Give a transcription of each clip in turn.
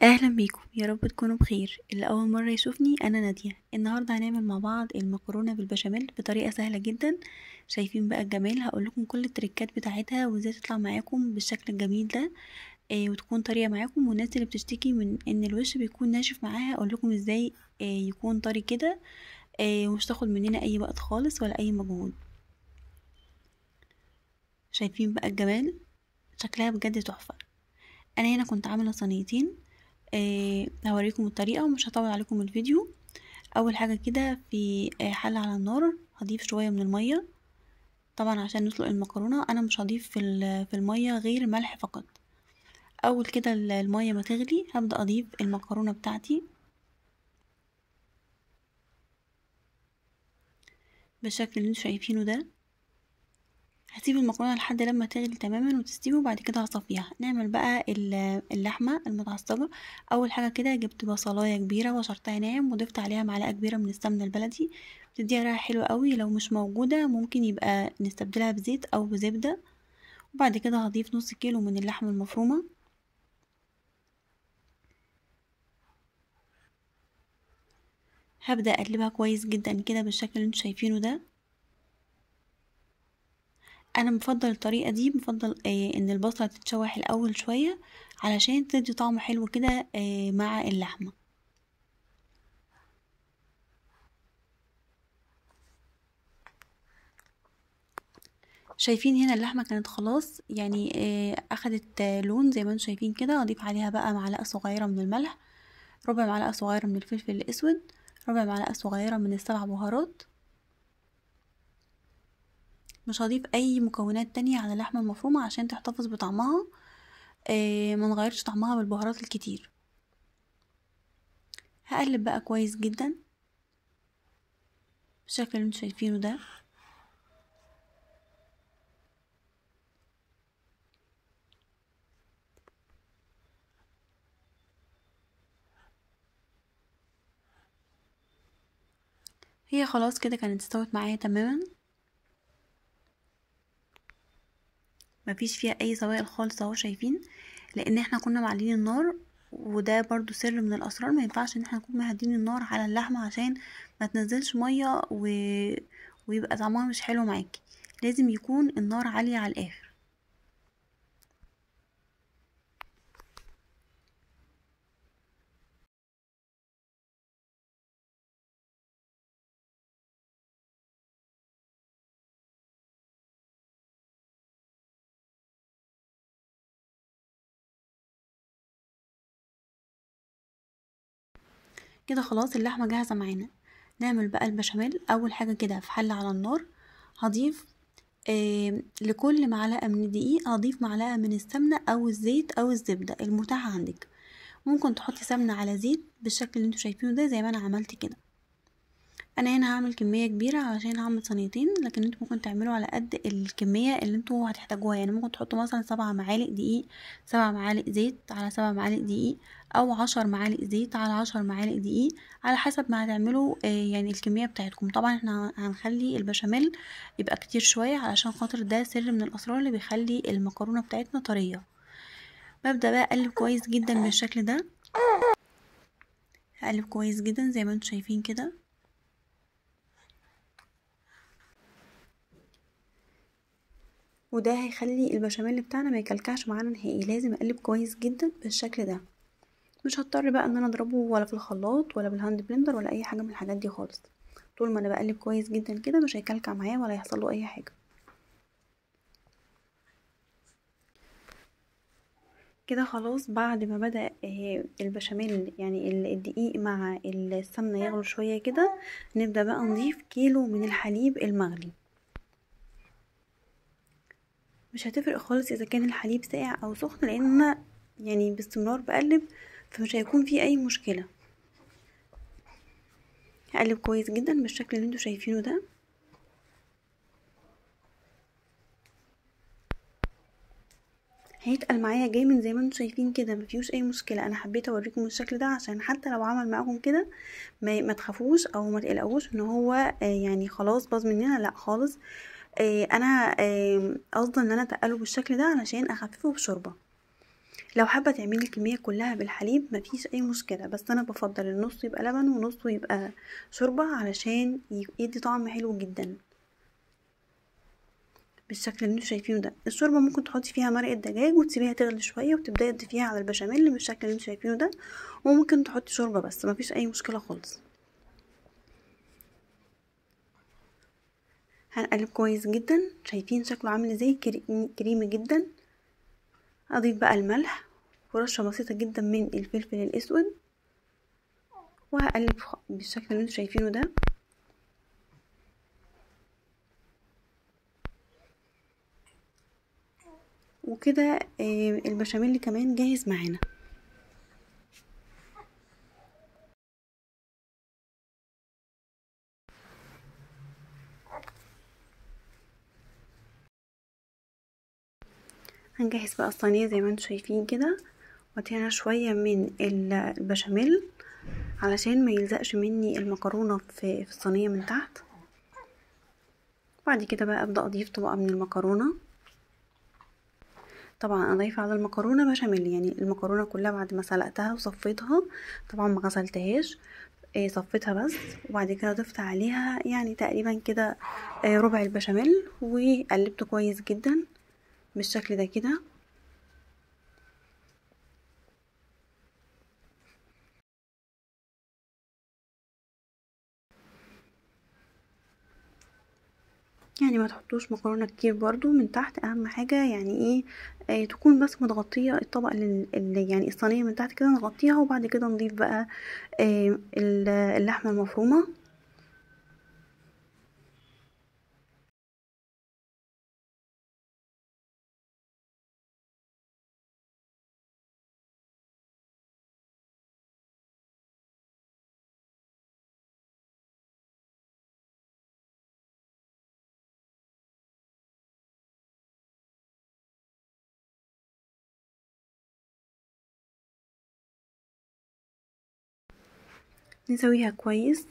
اهلا بيكم يا رب تكونوا بخير اللي اول مره يشوفني انا ناديه النهارده هنعمل مع بعض المكرونه بالبشاميل بطريقه سهله جدا شايفين بقى الجمال هقول لكم كل التريكات بتاعتها وازاي تطلع معاكم بالشكل الجميل ده آه وتكون طريه معاكم والناس اللي بتشتكي من ان الوش بيكون ناشف معاها اقول لكم ازاي آه يكون طري كده آه ومش تاخد مننا اي وقت خالص ولا اي مجهود شايفين بقى الجمال شكلها بجد تحفه انا هنا كنت عامله صينيتين آه هوريكم الطريقة ومش هطول عليكم الفيديو اول حاجة كده في آه حلة على النار هضيف شوية من المية طبعا عشان نسلق المكرونة انا مش هضيف في, في المية غير ملح فقط اول كده المية ما تغلي هبدأ اضيف المكرونة بتاعتي بالشكل اللي انتوا شايفينه ده هسيب المكرونه لحد لما تغلي تماما وتستوي وبعد كده هصفيها نعمل بقى اللحمه المتعصجه اول حاجه كده جبت بصلايه كبيره وشرتها ناعم وضفت عليها معلقه كبيره من السمنه البلدي بتديها ريحه حلوه قوي لو مش موجوده ممكن يبقى نستبدلها بزيت او بزبده وبعد كده هضيف نص كيلو من اللحمه المفرومه هبدا اقلبها كويس جدا كده بالشكل اللي انتوا شايفينه ده انا بفضل الطريقه دي بفضل آه ان البصله تتشوح الاول شويه علشان تدي طعم حلو كده آه مع اللحمه شايفين هنا اللحمه كانت خلاص يعني آه اخدت لون زي ما انتم شايفين كده اضيف عليها بقى معلقه صغيره من الملح ربع معلقه صغيره من الفلفل الاسود ربع معلقه صغيره من السبع بهارات مش هضيف اي مكونات تانية على اللحمة المفرومة عشان تحتفظ بطعمها آه ما نغيرش طعمها بالبهارات الكتير هقلب بقى كويس جدا بالشكل اللي انتوا شايفينه ده هي خلاص كده كانت استوت معايا تماما مفيش فيها اي سوائل خالص اهو شايفين لان احنا كنا معلين النار وده برضو سر من الاسرار ما ينفعش ان احنا نكون مهدين النار على اللحمه عشان ما تنزلش ميه و... ويبقى طعمها مش حلو معاكي لازم يكون النار عاليه على الاخر كده خلاص اللحمة جاهزة معانا نعمل بقى البشاميل اول حاجة كده في حلة على النار هضيف آه لكل معلقة من الدقيق هضيف معلقة من السمنة او الزيت او الزبدة المتاحة عندك ممكن تحطي سمنة على زيت بالشكل اللي انتوا شايفينه ده زي ما انا عملت كده انا هنا هعمل كمية كبيرة علشان هعمل صينيتين لكن انتوا ممكن تعملوا على قد الكمية اللي انتوا هتحتاجوها يعني ممكن تحطوا مثلا سبع معالق دقيق سبع معالق زيت على سبع معالق دقيق او عشر معالق زيت على عشر معالق دقيق على حسب ما هتعملوا يعني الكمية بتاعتكم طبعا احنا هنخلي البشاميل يبقى كتير شوية علشان خاطر ده سر من الاسرار اللي بيخلي المكرونة بتاعتنا طرية ببدأ بقى اقلب كويس جدا بالشكل ده هقلب كويس جدا زي ما انتوا شايفين كده وده هيخلي البشاميل بتاعنا ما يكلكعش معانا نهائي لازم اقلب كويس جدا بالشكل ده مش هضطر بقى ان انا اضربه ولا في الخلاط ولا بالهاند بلندر ولا اي حاجه من الحاجات دي خالص طول ما انا بقلب كويس جدا كده مش هيكلكع معايا ولا يحصل له اي حاجه كده خلاص بعد ما بدا البشاميل يعني الدقيق مع السمنه يغلوا شويه كده نبدا بقى نضيف كيلو من الحليب المغلي مش هتفرق خالص اذا كان الحليب ساقع او سخن لان انا يعني باستمرار بقلب فمش هيكون في اي مشكله هقلب كويس جدا بالشكل اللي انتوا شايفينه ده هيتقل معايا جامد زي ما انتوا شايفين كده مفيهوش اي مشكله انا حبيت اوريكم الشكل ده عشان حتى لو عمل معاكم كده ما, ما تخافوش او ما تقلقوش ان هو يعني خلاص باظ مننا لا خالص انا قصدي ان انا اتقله بالشكل ده علشان اخففه بشوربه لو حابه تعملي الكميه كلها بالحليب مفيش اي مشكله بس انا بفضل النص يبقى لبن ونصه يبقى شوربه علشان يدي طعم حلو جدا بالشكل اللي انتوا شايفينه ده الشوربه ممكن تحطي فيها مرقه دجاج وتسيبيها تغلي شويه وتبداي تضيفيها على البشاميل بالشكل اللي انتوا شايفينه ده وممكن تحطي شوربه بس مفيش اي مشكله خالص هنقلب كويس جدا شايفين شكله عامل ازاي كريمي جدا اضيف بقى الملح ورشه بسيطه جدا من الفلفل الاسود وهقلب بالشكل اللي انتوا شايفينه ده وكده البشاميل كمان جاهز معانا هنجهز بقى الصينيه زي ما انتم شايفين كده وادهنها شويه من البشاميل علشان ما يلزقش مني المكرونه في الصينيه من تحت بعد كده بقى ابدا اضيف طبقه من المكرونه طبعا اضيف على المكرونه بشاميل يعني المكرونه كلها بعد ما سلقتها وصفيتها طبعا ما غسلتهاش صفيتها بس وبعد كده ضفت عليها يعني تقريبا كده ربع البشاميل وقلبته كويس جدا بالشكل ده كده يعني ما تحطوش مكرونه كتير برضو من تحت اهم حاجه يعني ايه آه تكون بس متغطيه الطبق اللي يعني الصينيه من تحت كده نغطيها وبعد كده نضيف بقى آه اللحمه المفرومه نسويها كويس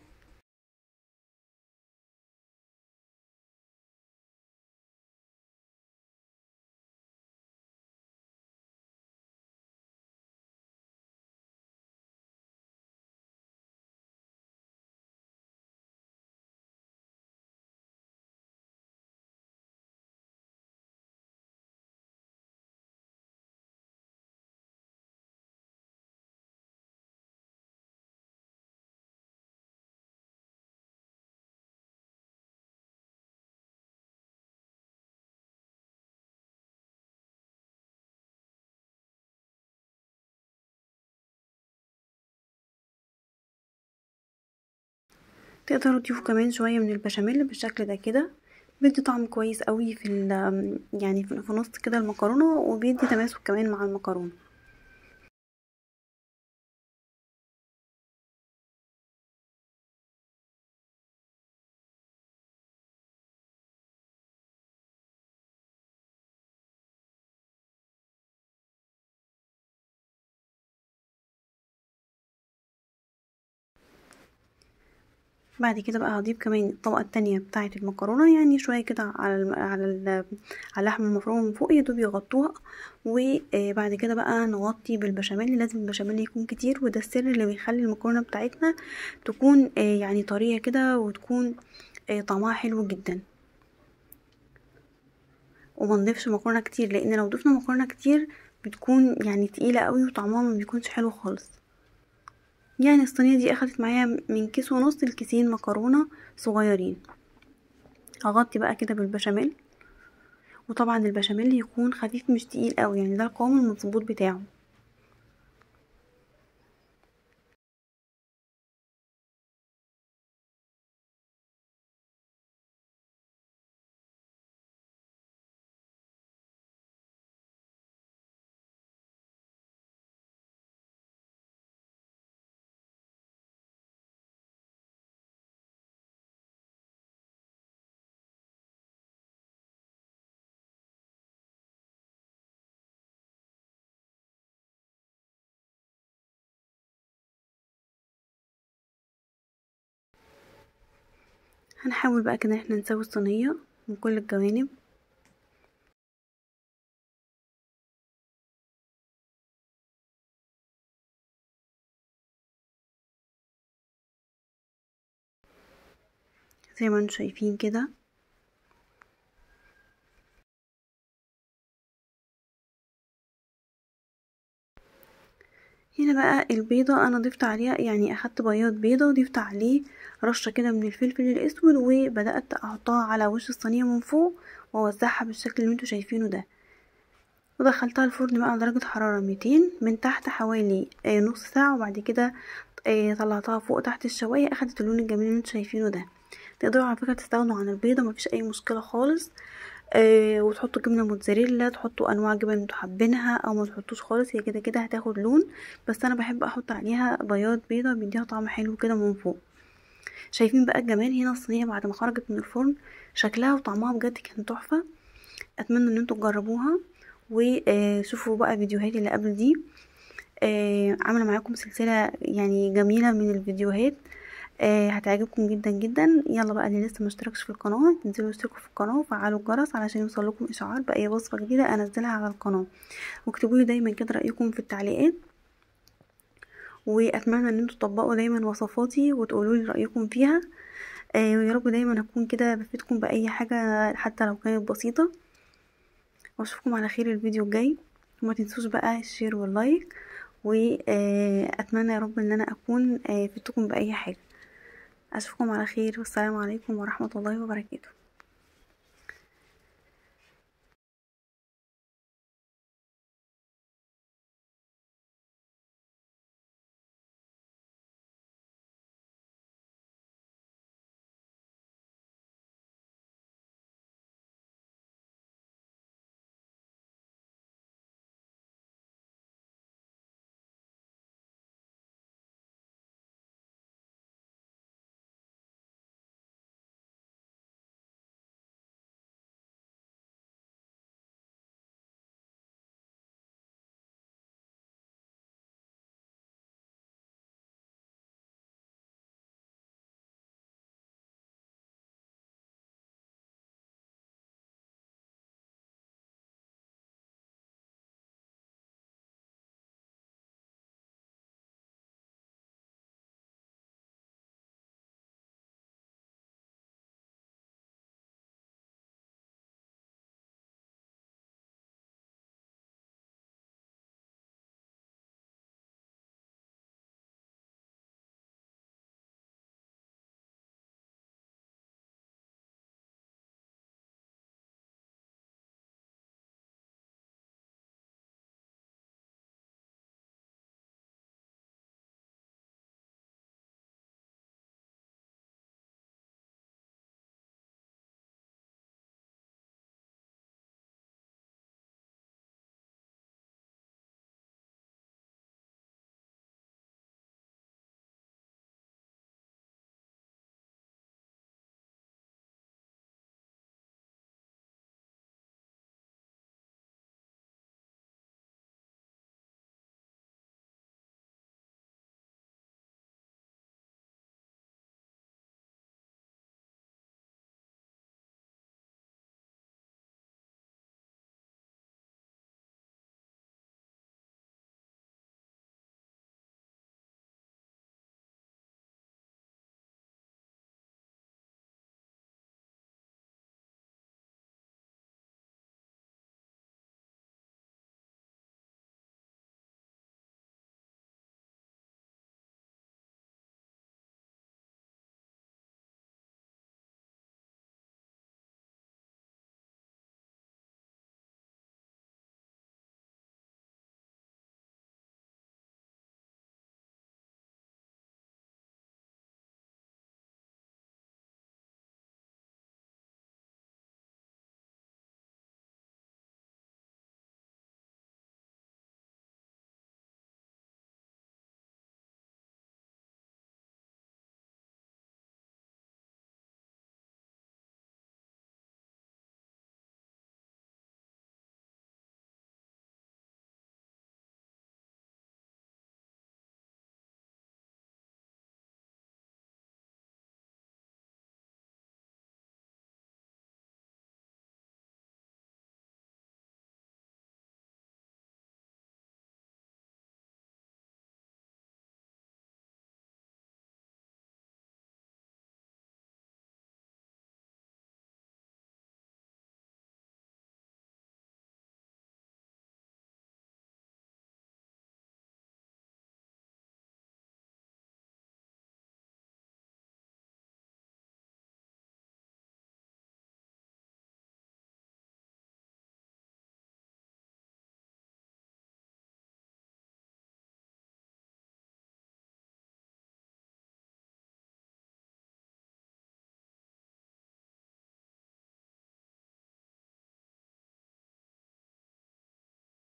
تقدروا تضيفوا كمان شويه من البشاميل بالشكل ده كده بيدي طعم كويس قوي في يعني في نص كده المكرونه وبيدي تماسك كمان مع المكرونه بعد كده بقى هضيف كمان الطبقه التانية بتاعه المكرونه يعني شويه كده على ال على ال على اللحمه المفرومه من فوق يا دوب يغطوها وبعد كده بقى نغطي بالبشاميل لازم البشاميل يكون كتير وده السر اللي بيخلي المكرونه بتاعتنا تكون يعني طريه كده وتكون طعمها حلو جدا وما نضيفش مكرونه كتير لان لو ضفنا مكرونه كتير بتكون يعني تقيله قوي وطعمها ما بيكونش حلو خالص يعني الصينية دي اخدت معايا من كيس ونص لكيسين مكرونة صغيرين هغطي بقى كده بالبشاميل وطبعا البشاميل يكون خفيف مش تقيل قوي يعني ده القوام المظبوط بتاعه هنحاول بقى كده احنا نسوي الصينية من كل الجوانب زي ما انتم شايفين كده هنا بقى البيضة انا ضفت عليها يعني اخدت بياض بيضة وضفت عليه رشة كده من الفلفل الاسود وبدأت احطها على وش الصينية من فوق واوزعها بالشكل اللي انتوا شايفينه ده ودخلتها الفرن بقى على درجة حرارة ميتين من تحت حوالي آه نص ساعة وبعد كده آه طلعتها فوق تحت الشواية اخدت اللون الجميل اللي انتوا شايفينه ده تقدروا على فكرة تستغنوا عن البيضة مفيش اي مشكلة خالص آه وتحطوا جبنه موتزاريلا تحطوا انواع جبن انتوا حابينها او ما تحطوش خالص هي كده كده هتاخد لون بس انا بحب احط عليها بياض بيضه بيديها طعم حلو كده من فوق شايفين بقى الجمال هنا الصينيه بعد ما خرجت من الفرن شكلها وطعمها بجد كان تحفه اتمنى ان انتوا تجربوها وشوفوا بقى فيديوهاتي اللي قبل دي آه عامله معاكم سلسله يعني جميله من الفيديوهات آه هتعجبكم جدا جدا يلا بقى اللي لسه مشتركش في القناه تنزلوا اشتركوا في القناه وفعلوا الجرس علشان يوصل لكم اشعار باي وصفه جديده انزلها على القناه واكتبوا لي دايما كده رايكم في التعليقات واتمنى ان انتوا تطبقوا دايما وصفاتي وتقولوا لي رايكم فيها آه ويا رب دايما اكون كده بفيدكم باي حاجه حتى لو كانت بسيطه واشوفكم على خير الفيديو الجاي وما تنسوش بقى الشير واللايك واتمنى يا رب ان انا اكون فدتكم باي حاجه اشوفكم على خير والسلام عليكم ورحمه الله وبركاته